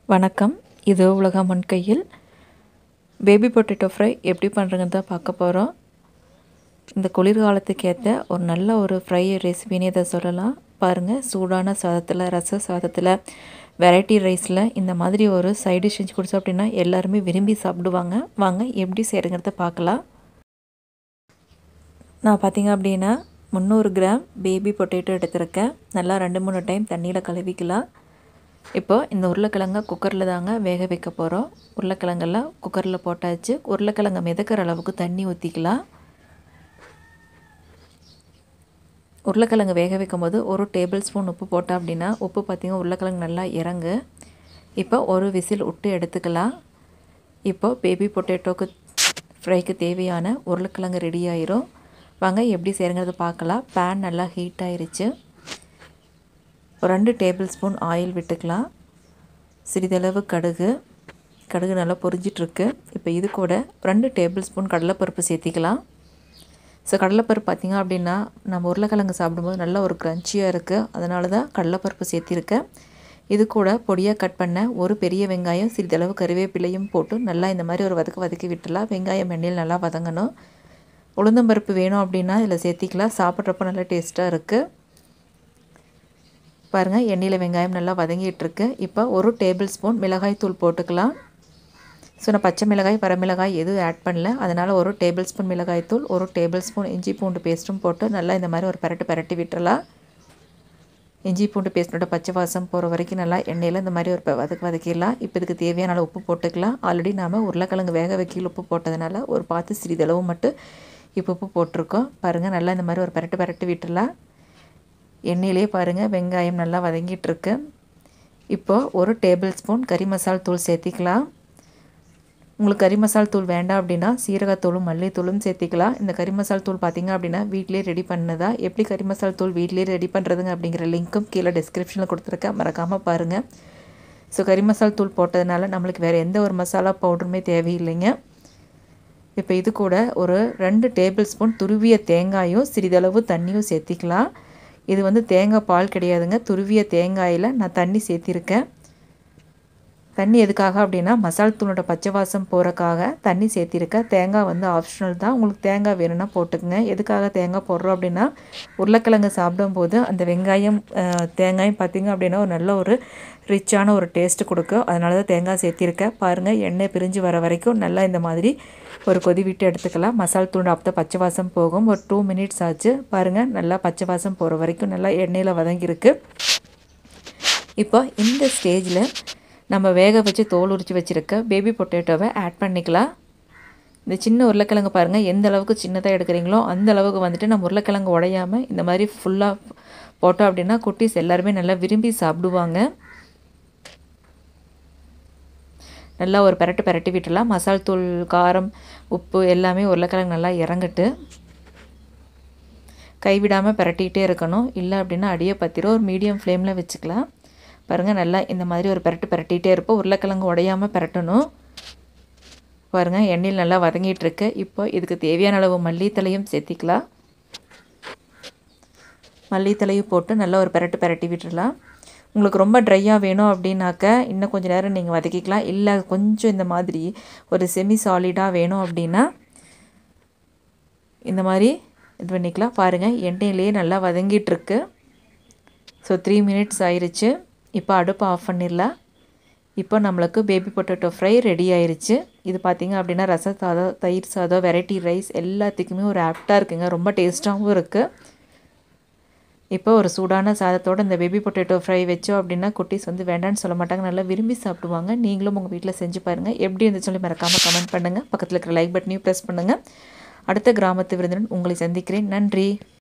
வணக்கம் இது உலக மண் கையில் பேபி பொட்டேட்டோ ஃப்ரை எப்படி பண்ணுறதுன்னு தான் பார்க்க போகிறோம் இந்த குளிர்காலத்துக்கு ஏற்ற ஒரு நல்ல ஒரு ஃப்ரை ரெசிபின்னு இதை சொல்லலாம் பாருங்கள் சூடான சாதத்தில் ரச சாதத்தில் வெரைட்டி ரைஸில் இந்த மாதிரி ஒரு சைடு செஞ்சு கொடுத்தோம் அப்படின்னா எல்லாருமே விரும்பி சாப்பிடுவாங்க வாங்க எப்படி செய்கிறங்கிறத பார்க்கலாம் நான் பார்த்தீங்க அப்படின்னா முந்நூறு கிராம் பேபி பொட்டேட்டோ எடுத்திருக்கேன் நல்லா ரெண்டு மூணு டைம் தண்ணியில் கழுவிக்கலாம் இப்போ இந்த உருளைக்கிழங்க குக்கரில் தாங்க வேக வைக்க போகிறோம் உருளைக்கிழங்கெல்லாம் குக்கரில் போட்டாச்சு உருளைக்கிழங்க மிதக்கிற அளவுக்கு தண்ணி ஊற்றிக்கலாம் உருளைக்கிழங்கு வேக வைக்கும் போது ஒரு டேபிள் ஸ்பூன் உப்பு போட்டோம் அப்படின்னா உப்பு பார்த்திங்க உருளைக்கிழங்கு நல்லா இறங்கு இப்போ ஒரு விசில் விட்டு எடுத்துக்கலாம் இப்போ பேபி பொட்டேட்டோக்கு ஃப்ரைக்கு தேவையான உருளைக்கிழங்கு ரெடி ஆயிரும் வாங்க எப்படி செய்கிறங்கிறது பார்க்கலாம் பேன் நல்லா ஹீட் ஆயிருச்சு ஒரு ரெண்டு டேபிள் ஸ்பூன் ஆயில் விட்டுக்கலாம் சிறிதளவு கடுகு கடுகு நல்லா பொரிஞ்சிட்ருக்கு இப்போ இது கூட ரெண்டு டேபிள் ஸ்பூன் கடலைப்பருப்பு சேர்த்திக்கலாம் ஸோ கடலைப்பருப்பு பார்த்திங்க அப்படின்னா நம்ம உருளைக்கிழங்கு சாப்பிடும்போது நல்ல ஒரு க்ரன்ச்சியாக இருக்குது அதனால தான் கடலைப்பருப்பு சேர்த்திருக்கேன் இது கூட பொடியாக கட் பண்ண ஒரு பெரிய வெங்காயம் சிறிதளவு கருவேப்பிலையும் போட்டு நல்லா இந்த மாதிரி ஒரு வதக்க வதக்கி விட்டுலாம் வெங்காயம் எண்ணெயில் நல்லா வதங்கணும் உளுந்தம்பருப்பு வேணும் அப்படின்னா இதில் சேர்த்திக்கலாம் சாப்பிட்றப்ப நல்லா டேஸ்ட்டாக இருக்குது பாருங்கள் எண்ணெயில் வெங்காயம் நல்லா வதங்கிட்டுருக்கு இப்போ ஒரு டேபிள் ஸ்பூன் மிளகாய் தூள் போட்டுக்கலாம் ஸோ நான் பச்சை மிளகாய் வரமிளகாய் எதுவும் ஆட் பண்ணல அதனால் ஒரு டேபிள் ஸ்பூன் மிளகாய் தூள் ஒரு டேபிள் ஸ்பூன் இஞ்சி பூண்டு பேஸ்ட்டும் போட்டு நல்லா இந்த மாதிரி ஒரு பரட்டு பரட்டி விட்டுறலாம் இஞ்சி பூண்டு பேஸ்ட்டோட பச்சை வாசம் போகிற வரைக்கும் நல்லா எண்ணெயில் இந்த மாதிரி ஒரு வதக்கு வதக்கிடலாம் இப்போ இதுக்கு தேவையான அளவு உப்பு போட்டுக்கலாம் ஆல்ரெடி நாம் உருளைக்கிழங்கு வேக வைக்கல உப்பு போட்டதுனால ஒரு பார்த்து சிறிதளவு மட்டும் இப்போ உப்பு போட்டிருக்கோம் பாருங்கள் நல்லா இந்த மாதிரி ஒரு பரட்டு பரட்டு விட்டுடலாம் எண்ணெயிலே பாருங்கள் வெங்காயம் நல்லா வதங்கிட்டுருக்கு இப்போது ஒரு டேபிள் ஸ்பூன் கறி மசால் தூள் சேர்த்திக்கலாம் உங்களுக்கு கறி மசால் தூள் வேண்டாம் அப்படின்னா சீரகத்தூளும் மல்லித்தூளும் சேர்த்திக்கலாம் இந்த கறி மசால் தூள் பார்த்திங்க அப்படின்னா வீட்டிலே ரெடி பண்ணதா எப்படி கறி மசால் தூள் வீட்டிலே ரெடி பண்ணுறதுங்க அப்படிங்கிற லிங்க்கும் கீழே டிஸ்கிரிப்ஷனில் கொடுத்துருக்கேன் மறக்காமல் பாருங்கள் ஸோ கறி மசால் தூள் போட்டதுனால நம்மளுக்கு வேறு எந்த ஒரு மசாலா பவுடருமே தேவையில்லைங்க இப்போ இது கூட ஒரு ரெண்டு டேபிள் ஸ்பூன் துருவிய தேங்காயும் சிறிதளவு தண்ணியும் சேர்த்திக்கலாம் இது வந்து தேங்காய் பால் கிடையாதுங்க துருவிய தேங்காயில் நான் தண்ணி சேர்த்திருக்கேன் தண்ணி எதுக்காக அப்படின்னா மசால் தூளோட பச்சை வாசம் போகிறக்காக தண்ணி சேர்த்திருக்கேன் தேங்காய் வந்து ஆப்ஷனல் தான் உங்களுக்கு தேங்காய் வேணும்னா போட்டுக்கங்க எதுக்காக தேங்காய் போடுறோம் அப்படின்னா உருளைக்கிழங்கு சாப்பிடும்போது அந்த வெங்காயம் தேங்காயும் பார்த்திங்க அப்படின்னா ஒரு நல்ல ஒரு ரிச்சான ஒரு டேஸ்ட்டு கொடுக்கும் அதனால தான் தேங்காய் சேர்த்திருக்கேன் பாருங்கள் எண்ணெய் பிரிஞ்சு வர வரைக்கும் நல்லா இந்த மாதிரி ஒரு கொதி விட்டு எடுத்துக்கலாம் மசால் தூண்டு அப்போ பச்சை வாசம் போகும் ஒரு டூ மினிட்ஸ் ஆச்சு பாருங்கள் நல்லா பச்சை வாசம் போகிற வரைக்கும் நல்லா எண்ணெயில் வதங்கியிருக்கு இப்போ இந்த ஸ்டேஜில் நம்ம வேக வச்சு தோல் உரித்து வச்சுருக்க பேபி பொட்டேட்டோவை ஆட் பண்ணிக்கலாம் இந்த சின்ன உருளைக்கிழங்கு பாருங்கள் எந்த அளவுக்கு சின்னதாக எடுக்கிறீங்களோ அந்த அளவுக்கு வந்துட்டு நம்ம உருளைக்கிழங்கு உடையாமல் இந்த மாதிரி ஃபுல்லாக போட்டோம் அப்படின்னா குட்டீஸ் எல்லாருமே நல்லா விரும்பி சாப்பிடுவாங்க நல்லா ஒரு பரட்டு பரட்டி விட்டுலாம் மசால் தூள் காரம் உப்பு எல்லாமே உருளைக்கிழங்கு நல்லா இறங்கட்டு கைவிடாமல் பரட்டிகிட்டே இருக்கணும் இல்லை அப்படின்னா அடியை பற்றிரும் ஒரு மீடியம் ஃப்ளேமில் வச்சுக்கலாம் பாருங்கள் நல்லா இந்த மாதிரி ஒரு பரட்டு பரட்டிகிட்டே இருப்போம் உருளைக்கிழங்கு உடையாமல் பரட்டணும் பாருங்கள் எண்ணெயில் நல்லா வதங்கிட்டுருக்கு இப்போ இதுக்கு தேவையான அளவு மல்லித்தலையும் சேர்த்திக்கலாம் மல்லித்தலையும் போட்டு நல்லா ஒரு பரட்டு பரட்டி விட்டுடலாம் உங்களுக்கு ரொம்ப ட்ரையாக வேணும் அப்படின்னாக்க இன்னும் கொஞ்சம் நேரம் நீங்கள் வதக்கிக்கலாம் இல்லை கொஞ்சம் இந்த மாதிரி ஒரு செமி சாலிடாக வேணும் அப்படின்னா இந்த மாதிரி இது பண்ணிக்கலாம் பாருங்கள் எண்ணெயிலே நல்லா வதங்கிட்டுருக்கு ஸோ த்ரீ மினிட்ஸ் ஆயிடுச்சு இப்போ அடுப்பு ஆஃப் பண்ணிடலாம் இப்போ நம்மளுக்கு பேபி பொட்டேட்டோ ஃப்ரை ரெடி ஆயிடுச்சு இது பார்த்திங்க அப்படின்னா ரச சாதம் தயிர் சாதம் வெரைட்டி ரைஸ் எல்லாத்துக்குமே ஒரு ஆப்டாக இருக்குங்க ரொம்ப டேஸ்ட்டாகவும் இருக்குது இப்போ ஒரு சூடான சாதத்தோடு இந்த பேபி பொட்டேட்டோ ஃப்ரை வச்சோம் அப்படின்னா குட்டீஸ் வந்து வேண்டான்னு சொல்ல மாட்டாங்க நல்லா விரும்பி சாப்பிடுவாங்க நீங்களும் உங்கள் வீட்டில் செஞ்சு பாருங்கள் எப்படி இருந்துச்சு சொல்லி மறக்காமல் கமெண்ட் பண்ணுங்கள் பக்கத்தில் இருக்கிற லைக் பட்டனையும் ப்ரெஸ் பண்ணுங்கள் அடுத்த கிராமத்து விருந்தினன் உங்களை சந்திக்கிறேன் நன்றி